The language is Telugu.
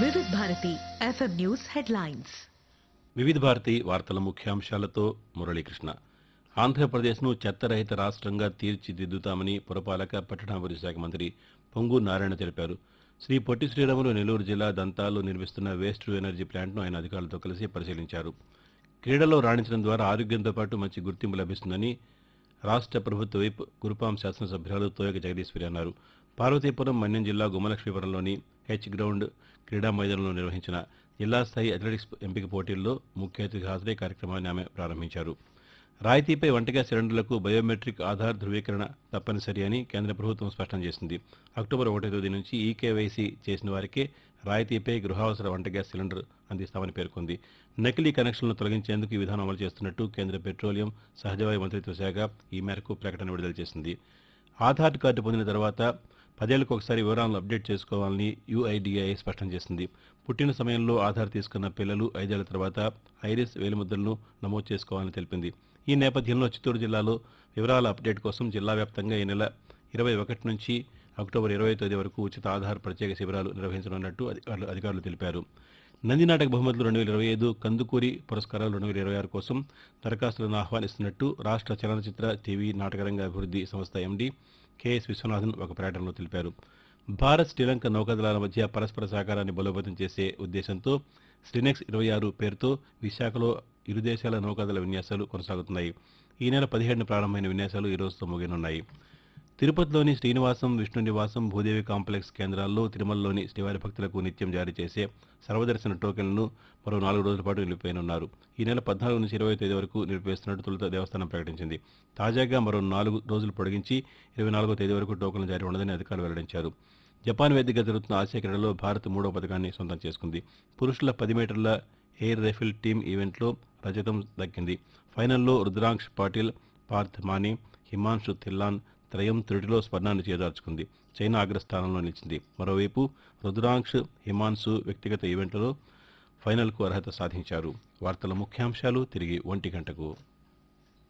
వివిధ భారతి ఎఫ్ఎం న్యూస్ హెడ్లైన్స్ వివిధ భారతి వార్తల ముఖ్యాంశాలతో మురళీకృష్ణ ఆంధ్రప్రదేశ్ను చెత్తరహిత రాష్ట్రంగా తీర్చిదిద్దుతామని పురపాలక పట్టణాభివృద్ధి శాఖ మంత్రి పొంగు నారాయణ తెలిపారు శ్రీ పొట్టి శ్రీరాములు నెల్లూరు జిల్లా దంతాల్లో నిర్మిస్తున్న వేస్ట్ టు ఎనర్జీ ప్లాంట్ను ఆయన అధికారులతో కలిసి పరిశీలించారు క్రీడల్లో రాణించడం ద్వారా ఆరోగ్యంతో పాటు మంచి గుర్తింపు లభిస్తుందని రాష్ట్ర ప్రభుత్వ వైపు గురుపాం శాసనసభ్యురాలు తోయక జగదీశ్వరి అన్నారు పార్వతీపురం మన్యం జిల్లా గుమ్మలక్ష్మీపురంలోని హెచ్ గ్రౌండ్ క్రీడా మైదానంలో నిర్వహించిన జిల్లా స్థాయి అథ్లెటిక్స్ ఎంపిక పోటీల్లో ముఖ్య అతిథి హాజరై కార్యక్రమాన్ని ఆమె ప్రారంభించారు రాయితీపై వంటగ్యాస్ సిలిండర్లకు బయోమెట్రిక్ ఆధార్ ధృవీకరణ తప్పనిసరి అని కేంద్ర ప్రభుత్వం స్పష్టం చేసింది అక్టోబర్ ఒకటో తేదీ నుంచి ఈకేవైసీ చేసిన వారికే రాయితీపై గృహావసర వంటగ్యాస్ సిలిండర్ అందిస్తామని పేర్కొంది నకిలీ కనెక్షన్లను తొలగించేందుకు ఈ విధానం అమలు చేస్తున్నట్టు కేంద్ర పెట్రోలియం సహజవాయు మంత్రిత్వ శాఖ ఈ మేరకు ప్రకటన విడుదల చేసింది ఆధార్ కార్డు పొందిన తర్వాత పదేళ్లకు ఒకసారి వివరాలను అప్డేట్ చేసుకోవాలని యుఐడిఐ స్పష్టం చేసింది పుట్టిన సమయంలో ఆధార్ తీసుకున్న పిల్లలు ఐదేళ్ల తర్వాత ఐరిస్ వేలిముద్రలను నమోదు చేసుకోవాలని తెలిపింది ఈ నేపథ్యంలో చిత్తూరు జిల్లాలో వివరాల అప్డేట్ కోసం జిల్లా వ్యాప్తంగా ఈ నెల ఇరవై ఒకటి నుంచి అక్టోబర్ ఇరవై తేదీ వరకు ఉచిత ఆధార్ ప్రత్యేక శిబిరాలు నిర్వహించనున్నట్టు అధికారులు అధికారులు తెలిపారు నంది నాటక బహుమతులు రెండు వేల ఇరవై ఐదు కందుకూరి పురస్కారాలు రెండు వేల ఇరవై ఆరు కోసం దరఖాస్తులను ఆహ్వానిస్తున్నట్టు రాష్ట్ర చలనచిత్ర టీవీ నాటకరంగ అభివృద్ధి సంస్థ ఎండీ కెఎస్ విశ్వనాథన్ ఒక ప్రకటనలో తెలిపారు భారత్ శ్రీలంక నౌకాదళాల మధ్య పరస్పర సహకారాన్ని బలోపేతం చేసే ఉద్దేశంతో శ్రీనెక్స్ ఇరవై ఆరు పేరుతో విశాఖలో ఇరు దేశాల నౌకాదళ విన్యాసాలు కొనసాగుతున్నాయి ఈ నెల పదిహేడున ప్రారంభమైన విన్యాసాలు ఈ రోజుతో ముగియనున్నాయి తిరుపతిలోని శ్రీనివాసం విష్ణు నివాసం భూదేవి కాంప్లెక్స్ కేంద్రాల్లో తిరుమలలోని శ్రీవారి భక్తులకు నిత్యం జారీ చేసే సర్వదర్శన టోకెన్లను మరో నాలుగు రోజుల పాటు నిలిపివేయనున్నారు ఈ నెల పద్నాలుగు నుంచి ఇరవై తేదీ వరకు నిలిపివేస్తున్నట్టు తొలుత దేవస్థానం ప్రకటించింది తాజాగా మరో నాలుగు రోజులు పొడిగించి ఇరవై నాలుగో తేదీ వరకు టోకెన్లు జారీ ఉండదని అధికారులు వెల్లడించారు జపాన్ వేదికగా జరుగుతున్న ఆసియా క్రీడలో భారత్ మూడో పథకాన్ని సొంతం చేసుకుంది పురుషుల పది మీటర్ల ఎయిర్ రైఫిల్ టీమ్ ఈవెంట్లో రజతం దక్కింది ఫైనల్లో రుద్రాంక్ష్ పాటిల్ పార్థ్ మాని హిమాన్షు థిల్లాన్ త్రయం త్రుటిలో స్వర్ణాన్ని చేజార్చుకుంది చైనా అగ్రస్థానంలో నిలిచింది మరోవైపు రుద్రాంక్ష్ హిమాన్సు వ్యక్తిగత ఈవెంట్లలో ఫైనల్కు అర్హత సాధించారు వార్తల ముఖ్యాంశాలు తిరిగి ఒంటి గంటకు